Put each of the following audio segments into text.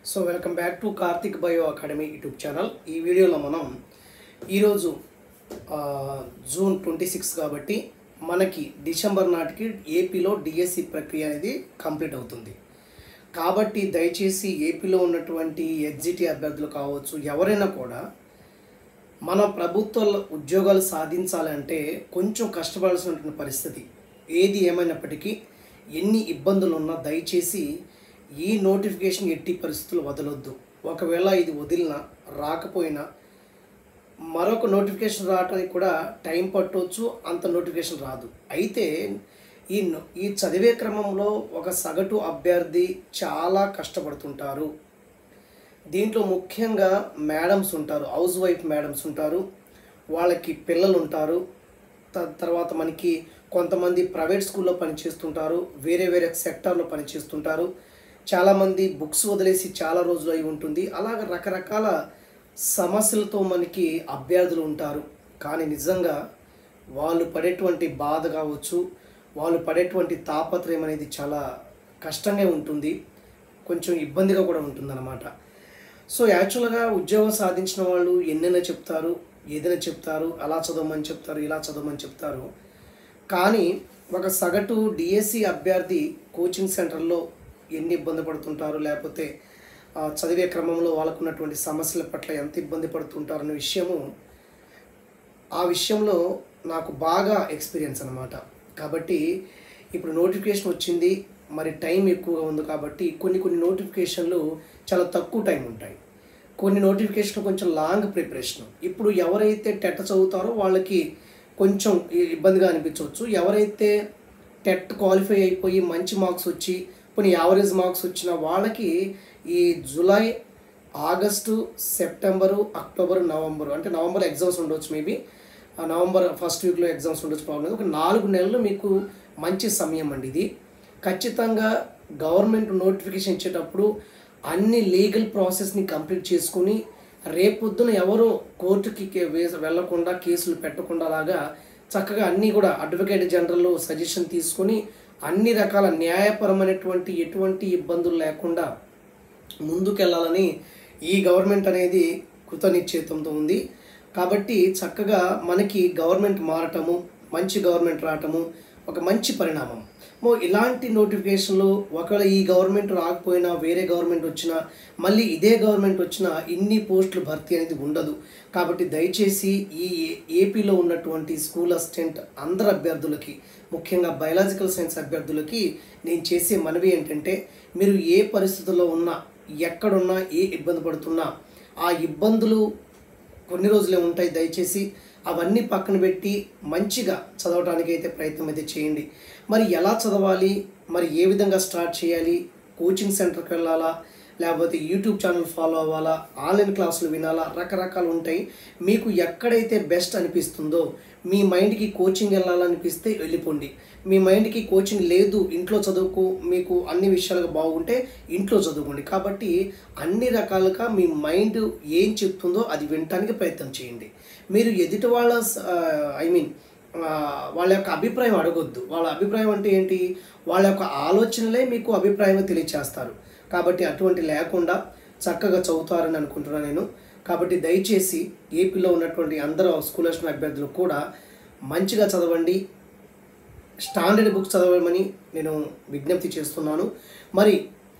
so welcome back to Karthik bio academy YouTube channel ఈ వీడియోలో మనం ఈరోజు ఆ, జూన్ ట్వంటీ సిక్స్ కాబట్టి మనకి డిసెంబర్ నాటికి ఏపీలో డిఎస్సి ప్రక్రియ అనేది కంప్లీట్ అవుతుంది కాబట్టి దయచేసి ఏపీలో ఉన్నటువంటి ఎగ్జిటి అభ్యర్థులు కావచ్చు ఎవరైనా కూడా మన ప్రభుత్వ ఉద్యోగాలు సాధించాలంటే కొంచెం కష్టపడాల్సినటువంటి పరిస్థితి ఏది ఏమైనప్పటికీ ఎన్ని ఇబ్బందులు ఉన్నా దయచేసి ఈ నోటిఫికేషన్ ఎట్టి పరిస్థితులు వదలొద్దు ఒకవేళ ఇది వదిలినా రాకపోయినా మరొక నోటిఫికేషన్ రావడానికి కూడా టైం పట్టవచ్చు అంత నోటిఫికేషన్ రాదు అయితే ఈ నో- ఈ చదివే క్రమంలో ఒక సగటు అభ్యర్థి చాలా కష్టపడుతుంటారు దీంట్లో ముఖ్యంగా మేడమ్స్ ఉంటారు హౌస్ వైఫ్ మేడమ్స్ ఉంటారు వాళ్ళకి పిల్లలు ఉంటారు త- తర్వాత మనకి కొంతమంది ప్రైవేట్ స్కూల్లో పనిచేస్తుంటారు వేరే వేరే సెక్టార్లో పనిచేస్తుంటారు చాలామంది బుక్స్ వదిలేసి చాలా రోజులు అయి ఉంటుంది అలాగ రకరకాల సమస్యలతో మనకి అభ్యర్థులు ఉంటారు కానీ నిజంగా వాళ్ళు పడేటువంటి బాధ కావచ్చు వాళ్ళు పడేటువంటి తాపత్రయం అనేది చాలా కష్టంగా ఉంటుంది కొంచెం ఇబ్బందిగా కూడా ఉంటుందన్నమాట సో యాక్చువల్గా ఉద్యోగం సాధించిన వాళ్ళు ఎన్నైనా చెప్తారు ఏదైనా చెప్తారు అలా చదవమని చెప్తారు ఇలా చదవమని చెప్తారు కానీ ఒక సగటు డిఎస్సి అభ్యర్థి కోచింగ్ సెంటర్లో ఎన్ని ఇబ్బంది పడుతుంటారు లేకపోతే ఆ, చదివే క్రమంలో వాళ్ళకున్నటువంటి సమస్యల పట్ల ఎంత ఇబ్బంది పడుతుంటారు అనే విషయము ఆ విషయంలో నాకు బాగా ఎక్స్పీరియన్స్ అనమాట కాబట్టి ఇప్పుడు నోటిఫికేషన్ వచ్చింది మరి టైం ఎక్కువగా ఉంది కాబట్టి కొన్ని కొన్ని నోటిఫికేషన్లు చాలా తక్కువ టైం ఉంటాయి కొన్ని నోటిఫికేషన్ కొంచెం లాంగ్ ప్రిపరేషన్ ఇప్పుడు ఎవరైతే టెట్ చదువుతారో వాళ్ళకి కొంచెం ఇ- ఇబ్బందిగా అనిపించవచ్చు ఎవరైతే టెట్ క్వాలిఫై అయిపోయి మంచి మార్క్స్ వచ్చి కొన్ని యావరేజ్ మార్క్స్ వచ్చిన వాళ్ళకి ఈ July August September October November అంటే నవంబర్ ఎగ్జామ్స్ ఉండొచ్చు మేబీ ఆ నవంబర్ ఫస్ట్ వీక్లో ఎగ్జామ్స్ ఉండొచ్చు ప్రాబ్లం లేదు ఒక నాలుగు నెలలు మీకు మంచి సమయం అండి ఇది ఖచ్చితంగా గవర్నమెంట్ నోటిఫికేషన్ ఇచ్చేటప్పుడు అన్ని లీగల్ ప్రాసెస్ని కంప్లీట్ చేసుకుని రేపొద్దున ఎవరు కోర్టుకి కే- వే- వెళ్లకుండా కేసులు పెట్టకుండా లాగా చక్కగా అన్నీ కూడా అడ్వకేట్ జనరల్ సజెషన్ తీసుకొని అన్ని రకాల న్యాయపరమైనటువంటి ఎటువంటి ఇబ్బందులు లేకుండా ముందుకెళ్ళాలని ఈ గవర్నమెంట్ అనేది కృతనిశ్చయితంతో ఉంది కాబట్టి చక్కగా మనకి గవర్నమెంట్ మారటము మంచి గవర్నమెంట్ రావటము ఒక మంచి పరిణామం మో ఇలాంటి నోటిఫికేషన్లు ఒకవేళ ఈ గవర్నమెంట్ రాకపోయినా వేరే గవర్నమెంట్ వచ్చినా మళ్ళీ ఇదే గవర్నమెంట్ వచ్చినా ఇన్ని పోస్టులు భర్తీ అనేది ఉండదు కాబట్టి దయచేసి ఈ ఏపీలో ఉన్నటువంటి స్కూల్ అసిస్టెంట్ అందరు అభ్యర్థులకి ముఖ్యంగా బయలాజికల్ సైన్స్ అభ్యర్థులకి నేను చేసే మనవి ఏంటంటే మీరు ఏ పరిస్థితుల్లో ఉన్నా ఎక్కడున్నా ఏ ఇబ్బంది పడుతున్నా ఆ ఇబ్బందులు కొన్ని రోజులే ఉంటాయి దయచేసి అవన్నీ పక్కన పెట్టి మంచిగా చదవడానికి అయితే ప్రయత్నం అయితే చేయండి మరి ఎలా చదవాలి మరి ఏ విధంగా స్టార్ట్ చేయాలి కోచింగ్ సెంటర్కి వెళ్ళాలా లేకపోతే యూట్యూబ్ ఛానల్ ఫాలో అవ్వాలా ఆన్లైన్ క్లాసులు వినాలా రకరకాలు ఉంటాయి మీకు ఎక్కడైతే బెస్ట్ అనిపిస్తుందో మీ మైండ్కి కోచింగ్ వెళ్ళాలనిపిస్తే వెళ్ళిపోండి మీ మైండ్కి కోచింగ్ లేదు ఇంట్లో చదువుకు మీకు అన్ని విషయాలుగా బాగుంటే ఇంట్లో చదువుకోండి కాబట్టి అన్ని రకాలుగా మీ మైండ్ ఏం చెప్తుందో అది వినటానికి ప్రయత్నం చేయండి మీరు ఎదుటి వాళ్ళ ఐ మీన్ వాళ్ళ యొక్క అభిప్రాయం అడగొద్దు వాళ్ళ అభిప్రాయం అంటే ఏంటి వాళ్ళ యొక్క ఆలోచనలే మీకు అభిప్రాయంగా తెలియచేస్తారు కాబట్టి అటువంటి లేకుండా చక్కగా చదువుతారని అనుకుంటున్నాను నేను కాబట్టి దయచేసి ఏపీలో ఉన్నటువంటి అందరూ స్కూల్ వచ్చిన అభ్యర్థులు కూడా మంచిగా చదవండి స్టాండర్డ్ బుక్స్ చదవమని నేను విజ్ఞప్తి చేస్తున్నాను మరి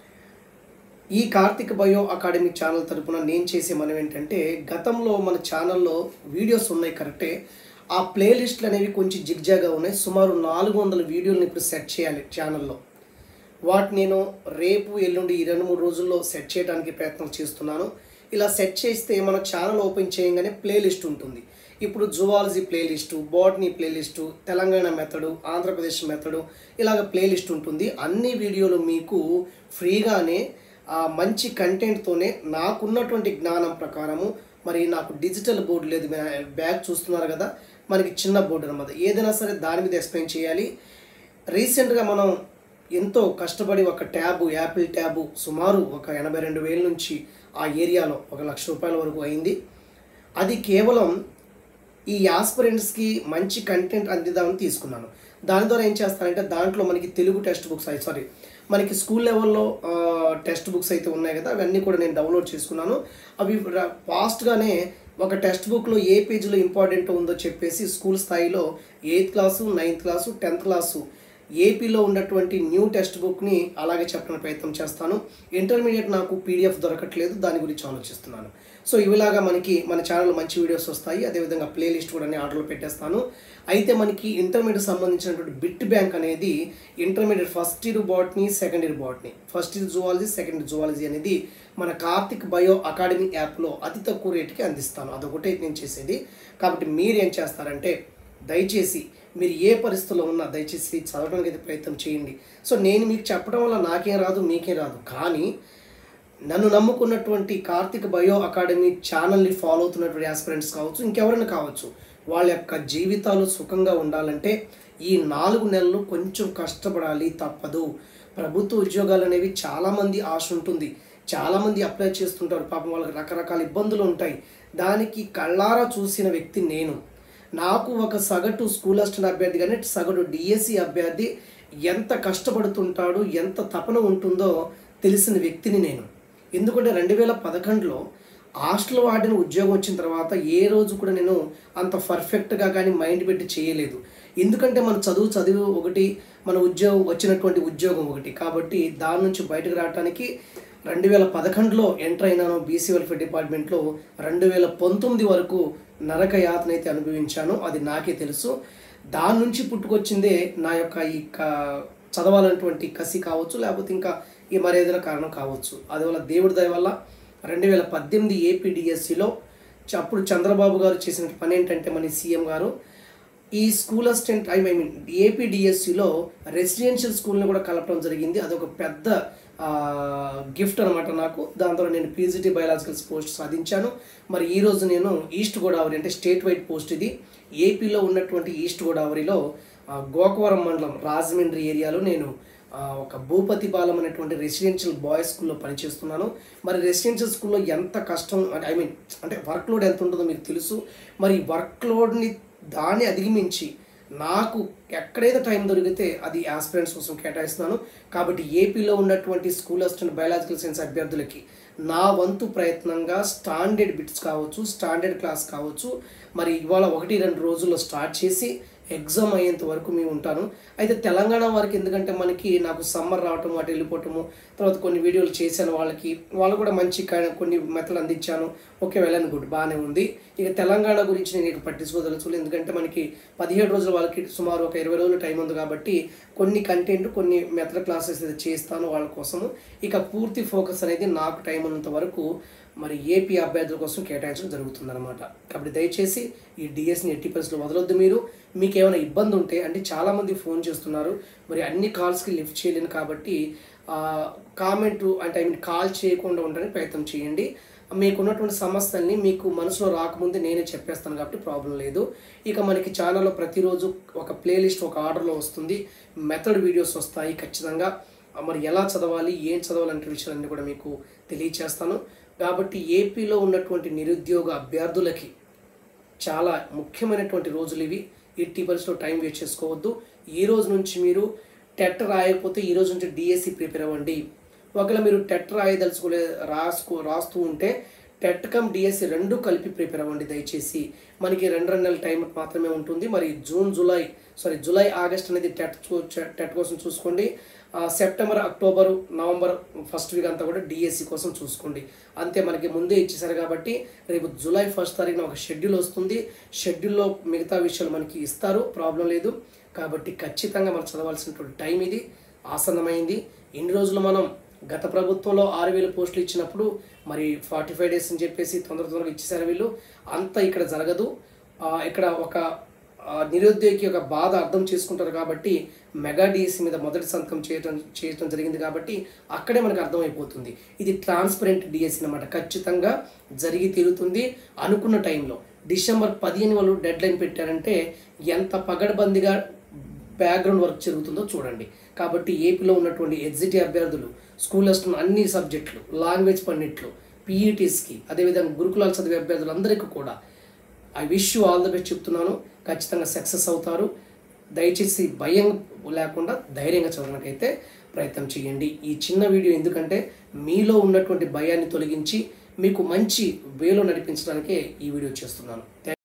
ఈ కార్తిక్ బయో అకాడమీ ఛానల్ తరపున నేను చేసే మనం ఏంటంటే గతంలో మన ఛానల్లో వీడియోస్ ఉన్నాయి కరెక్టే ఆ ప్లేలిస్ట్లు అనేవి కొంచెం జిగ్జాగా ఉన్నాయి సుమారు నాలుగు వందల వీడియోలను ఇప్పుడు సెట్ చేయాలి ఛానల్లో వాటి నేను రేపు ఎల్లుండి ఈ రెండు మూడు రోజుల్లో సెట్ చేయడానికి ప్రయత్నం చేస్తున్నాను ఇలా సెట్ చేస్తే మన ఛానల్ ఓపెన్ చేయగానే ప్లేలిస్ట్ ఉంటుంది ఇప్పుడు zoology playlist botany playlist Telangana method Andhra Pradesh method ఇలాగ ప్లేలిస్ట్ ఉంటుంది అన్ని వీడియోలు మీకు ఫ్రీగానే ఆ మంచి కంటెంట్తోనే నాకున్నటువంటి జ్ఞానం ప్రకారము మరి నాకు డిజిటల్ బోర్డు లేదు బ్యా- బ్యాగ్ చూస్తున్నారు కదా మనకి చిన్న బోర్డు అనమాట ఏదైనా సరే దాని మీద ఎక్స్ప్లెయిన్ చేయాలి రీసెంట్గా మనం ఎంతో కష్టపడి ఒక ట్యాబు యాపిల్ ట్యాబు సుమారు ఒక ఎనభై రెండు వేల నుంచి ఆ ఏరియాలో ఒక లక్ష రూపాయల వరకు అయింది అది కేవలం ఈ యాస్పిరెంట్స్కి మంచి కంటెంట్ అందిద్దామని తీసుకున్నాను దాని ద్వారా ఏం చేస్తానంటే దాంట్లో మనకి తెలుగు టెక్స్ట్ బుక్స్ సారీ మనకి స్కూల్ లెవెల్లో టెక్స్ట్ బుక్స్ అయితే ఉన్నాయి కదా అవన్నీ కూడా నేను డౌన్లోడ్ చేసుకున్నాను అవి ర- ఫాస్ట్గానే ఒక టెక్స్ట్ బుక్లో ఏ పేజీలో ఇంపార్టెంట్ ఉందో చెప్పేసి స్కూల్ స్థాయిలో eighth class ninth class tenth class ఏపీలో ఉన్నటువంటి న్యూ టెక్స్ట్ బుక్ని అలాగే చెప్పడానికి ప్రయత్నం చేస్తాను ఇంటర్మీడియట్ నాకు పీడిఎఫ్ దొరకట్లేదు దాని గురించి ఆలోచిస్తున్నాను సో ఇవిలాగా మనకి మన ఛానల్లో మంచి వీడియోస్ వస్తాయి అదేవిధంగా ప్లేలిస్ట్ కూడా నేను ఆర్డర్లో పెట్టేస్తాను అయితే మనకి ఇంటర్మీడియట్ సంబంధించినటువంటి బిట్ బ్యాంక్ అనేది intermediate first year botany second year botany first year zoology second year zoology అనేది మన కార్తిక్ బయో అకాడమీ యాప్లో అతి తక్కువ రేటుకి అందిస్తాను అదొకటే నేను చేసేది కాబట్టి మీరు ఏం చేస్తారంటే దయచేసి మీరు ఏ పరిస్థితుల్లో ఉన్నా దయచేసి చదవడానికి అయితే ప్రయత్నం చేయండి సో నేను మీకు చెప్పడం వల్ల నాకేం రాదు మీకేం రాదు కానీ నన్ను నమ్ముకున్నటువంటి కార్తిక్ బయో అకాడమీ ఛానల్ని ఫాలో అవుతున్నటువంటి ఆస్పిరెంట్స్ కావచ్చు ఇంకెవరైనా కావచ్చు వాళ్ళ యొక్క జీవితాలు సుఖంగా ఉండాలంటే ఈ నాలుగు నెలలు కొంచెం కష్టపడాలి తప్పదు ప్రభుత్వ ఉద్యోగాలు అనేవి చాలామంది ఆశ ఉంటుంది చాలామంది అప్లై చేస్తుంటారు పాపం వాళ్ళకి రకరకాల ఇబ్బందులు ఉంటాయి దానికి కళ్ళారా చూసిన వ్యక్తి నేను నాకు ఒక సగటు స్కూల్ అసిస్టెంట్ అభ్యర్థి కానీ సగటు డిఎస్సి అభ్యర్థి ఎంత కష్టపడుతుంటాడు ఎంత తపన ఉంటుందో తెలిసిన వ్యక్తిని నేను ఎందుకంటే రెండు వేల పదకొండులో హాస్టల్ వాడిన ఉద్యోగం వచ్చిన తర్వాత ఏ రోజు కూడా నేను అంత పర్ఫెక్ట్గా కానీ మైండ్ పెట్టి చేయలేదు ఎందుకంటే మన చదువు చదువు ఒకటి మన ఉద్యోగం వచ్చినటువంటి ఉద్యోగం ఒకటి కాబట్టి దాని నుంచి బయటకు రావడానికి రెండు వేల పదకొండులో ఎంటర్ అయినాను బీసీ వెల్ఫేర్ డిపార్ట్మెంట్లో రెండు వేల పంతొమ్మిది వరకు నరక యాతన అయితే అనుభవించాను అది నాకే తెలుసు దాని నుంచి పుట్టుకొచ్చిందే నా యొక్క ఈ క- చదవాలన్నటువంటి కసి కావచ్చు లేకపోతే ఇంకా ఈ మరేదైనా కారణం కావచ్చు అది వల్ల దేవుడి దయ వల్ల రెండు వేల పద్దెనిమిది ఏపీడిఎస్సిలో అప్పుడు చంద్రబాబు గారు చేసిన పని ఏంటంటే మన సీఎం గారు ఈ స్కూల్ అసిస్టెంట్ ఐ మీన్ ఏపీడిఎస్సిలో రెసిడెన్షియల్ స్కూల్ని కూడా కలపడం జరిగింది అదొక పెద్ద గిఫ్ట్ అనమాట నాకు దాంతో నేను పీజీటీ బయాలజికల్స్ పోస్ట్ సాధించాను మరి ఈరోజు నేను ఈస్ట్ గోదావరి అంటే స్టేట్ వైడ్ పోస్ట్ ఇది ఏపీలో ఉన్నటువంటి ఈస్ట్ గోదావరిలో ఆ, గోకవరం మండలం రాజమండ్రి ఏరియాలో నేను ఆ, ఒక భూపతిపాలెం అనేటువంటి రెసిడెన్షియల్ బాయ్స్ స్కూల్లో పనిచేస్తున్నాను మరి రెసిడెన్షియల్ స్కూల్లో ఎంత కష్టం ఐ మీన్ అంటే వర్క్ లోడ్ ఎంత ఉంటుందో మీకు తెలుసు మరి వర్క్ లోడ్ని దాన్ని అధిగమించి నాకు ఎక్కడైతే టైం దొరికితే అది ఆస్పిరెంట్స్ కోసం కేటాయిస్తున్నాను కాబట్టి ఏపీలో ఉన్నటువంటి స్కూల్ అసిస్టెంట్ బయాలజికల్ సైన్స్ అభ్యర్థులకి నా వంతు ప్రయత్నంగా స్టాండర్డ్ బిట్స్ కావచ్చు స్టాండర్డ్ క్లాస్ కావచ్చు మరి ఇవాళ ఒకటి రెండు రోజుల్లో స్టార్ట్ చేసి ఎగ్జామ్ అయ్యేంత వరకు మేము ఉంటాను అయితే తెలంగాణ వారికి ఎందుకంటే మనకి నాకు సమ్మర్ రావటం అటు వెళ్ళిపోవటము తర్వాత కొన్ని వీడియోలు చేశాను వాళ్ళకి వాళ్ళు కూడా మంచి క- కొన్ని మెథడ్ అందించాను ఓకే వెళ్ళను గుడ్ బాగానే ఉంది ఇక తెలంగాణ గురించి నేను ఇక పట్టించుకోదలుచుకోలేదు ఎందుకంటే మనకి పదిహేడు రోజులు వాళ్ళకి సుమారు ఒక ఇరవై రోజులు టైం ఉంది కాబట్టి కొన్ని కంటెంట్ కొన్ని మెథడ్ క్లాసెస్ అయితే చేస్తాను వాళ్ళ కోసము ఇక పూర్తి ఫోకస్ అనేది నాకు టైం ఉన్నంత వరకు మరి ఏపీ అభ్యర్థుల కోసం కేటాయించడం జరుగుతుందన్నమాట కాబట్టి దయచేసి ఈ డిఎస్ని ఎట్టి పరిస్థితుల్లో వదలొద్దు మీరు మీకు ఏమైనా ఇబ్బంది ఉంటే అంటే చాలామంది ఫోన్ చేస్తున్నారు మరి అన్ని కాల్స్కి లిఫ్ట్ చేయలేను కాబట్టి కామెంట్ అంటే ఐ మీన్ కాల్ చేయకుండా ఉండడానికి ప్రయత్నం చేయండి మీకు ఉన్నటువంటి సమస్యల్ని మీకు మనసులో రాకముందే నేనే చెప్పేస్తాను కాబట్టి ప్రాబ్లం లేదు ఇక మనకి ఛానల్లో ప్రతిరోజు ఒక ప్లేలిస్ట్ ఒక ఆర్డర్లో వస్తుంది మెథడ్ వీడియోస్ వస్తాయి ఖచ్చితంగా మరి ఎలా చదవాలి ఏం చదవాలంటే విషయాలన్నీ కూడా మీకు తెలియచేస్తాను కాబట్టి ఏపీలో ఉన్నటువంటి నిరుద్యోగ అభ్యర్థులకి చాలా ముఖ్యమైనటువంటి రోజులు ఇవి ఎట్టి పరిస్థితుల్లో టైం వేస్ట్ చేసుకోవద్దు ఈ రోజు నుంచి మీరు టెట్ రాయకపోతే ఈ రోజు నుంచి డిఎస్సి ప్రిపేర్ అవ్వండి ఒకవేళ మీరు టెట్ రాయదలుచుకోలే రాసుకో రాస్తూ ఉంటే టెట్ కమ్ డిఎస్సి రెండు కలిపి ప్రిపేర్ అవ్వండి దయచేసి మనకి రెండు రెండు నెలల టైం మాత్రమే ఉంటుంది మరి June July sorry July August అనేది టెట్ చూ- టెట్ కోసం చూసుకోండి ఆ, September October November first week అంతా కూడా డిఎస్సి కోసం చూసుకోండి అంతే మనకి ముందే ఇచ్చేసారు కాబట్టి రేపు జూలై ఫస్ట్ తారీఖున ఒక షెడ్యూల్ వస్తుంది షెడ్యూల్లో మిగతా విషయాలు మనకి ఇస్తారు ప్రాబ్లం లేదు కాబట్టి ఖచ్చితంగా మనం చదవాల్సినటువంటి టైం ఇది ఆసన్నమైంది ఇన్ని రోజులు మనం గత ప్రభుత్వంలో ఆరు వేల పోస్టులు ఇచ్చినప్పుడు మరి ఫార్టీ ఫైవ్ డేస్ అని చెప్పేసి తొందర తొందరగా ఇచ్చేసారు వీళ్ళు అంతా ఇక్కడ జరగదు ఆ, ఇక్కడ ఒక ఆ, నిరుద్యోగి యొక్క బాధ అర్థం చేసుకుంటారు కాబట్టి మెగా డిఎస్సి మీద మొదటి సంతకం చేయడం చేయడం జరిగింది కాబట్టి అక్కడే మనకు అర్థమైపోతుంది ఇది ట్రాన్స్పరెంట్ డిఎస్సి అనమాట ఖచ్చితంగా జరిగి తీరుతుంది అనుకున్న టైంలో డిసెంబర్ పదిహేను వాళ్ళు డెడ్ లైన్ పెట్టారంటే ఎంత పగడబందిగా బ్యాక్గ్రౌండ్ వర్క్ జరుగుతుందో చూడండి కాబట్టి ఏపీలో ఉన్నటువంటి ఎగ్జిటి అభ్యర్థులు స్కూల్ వస్తున్న అన్ని సబ్జెక్టులు లాంగ్వేజ్ పండిట్లు పీఈటీస్కి అదేవిధంగా గురుకులాలు చదివే అభ్యర్థులందరికీ కూడా I wish you all the best చెప్తున్నాను ఖచ్చితంగా సక్సెస్ అవుతారు దయచేసి భయం లేకుండా ధైర్యంగా చదవడానికైతే ప్రయత్నం చేయండి ఈ చిన్న వీడియో ఎందుకంటే మీలో ఉన్నటువంటి భయాన్ని తొలగించి మీకు మంచి వేలో నడిపించడానికే ఈ వీడియో చేస్తున్నాను